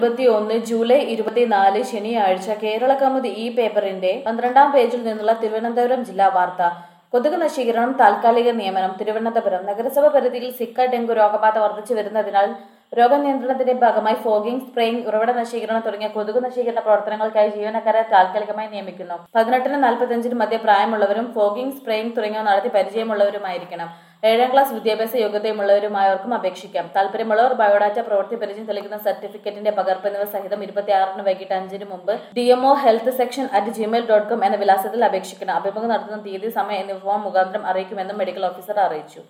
ഇരുപത്തിയൊന്ന് ജൂലൈ ഇരുപത്തിനാല് ശനിയാഴ്ച കേരള കൗമുദി ഈ പേപ്പറിന്റെ പന്ത്രണ്ടാം പേജിൽ നിന്നുള്ള തിരുവനന്തപുരം ജില്ലാ വാർത്ത കൊതുക് നശീകരണം താൽക്കാലിക നിയമനം തിരുവനന്തപുരം നഗരസഭ പരിധിയിൽ സിക്ക ഡെങ്കു രോഗബാധ വർദ്ധിച്ചു വരുന്നതിനാൽ രോഗനിയന്ത്രണത്തിന്റെ ഭാഗമായി ഫോഗിംഗ് സ്പ്രേയിംഗ് ഉറവിട നശീകരണം തുടങ്ങിയ കൊതുക് നശീകരണ പ്രവർത്തനങ്ങൾക്കായി ജീവനക്കാരെ താൽക്കാലികമായി നിയമിക്കുന്നു പതിനെട്ടിന് നാൽപ്പത്തിയഞ്ചിന് മധ്യ പ്രായമുള്ളവരും ഫോഗിംഗ് സ്പ്രേയിംഗ് തുടങ്ങിയവ നടത്തി പരിചയമുള്ളവരുമായിരിക്കണം ഏഴാം ക്ലാസ് വിദ്യാഭ്യാസ യോഗ്യതയുമുള്ളവരുമായവർക്കും അപേക്ഷിക്കാം താല്പര്യമുള്ളവർ ബയോഡാറ്റ പ്രവൃത്തി പരിചയം തെളിയിക്കുന്ന സർട്ടിഫിക്കറ്റിന്റെ പകർപ്പ് എന്നിവ സഹിതം ഇരുപത്തിയാറിന് വൈകിട്ട് അഞ്ചിന് മുമ്പ് DMO health section at Gmail dot com എന്ന വിലാസത്തിൽ അപേക്ഷിക്കണം അഭിമുഖം നടത്തുന്ന തീയതി സമയം എന്നിവ ഫോം മുഖാന്തരം അറിയിക്കുമെന്നും മെഡിക്കൽ ഓഫീസർ അറിയിച്ചു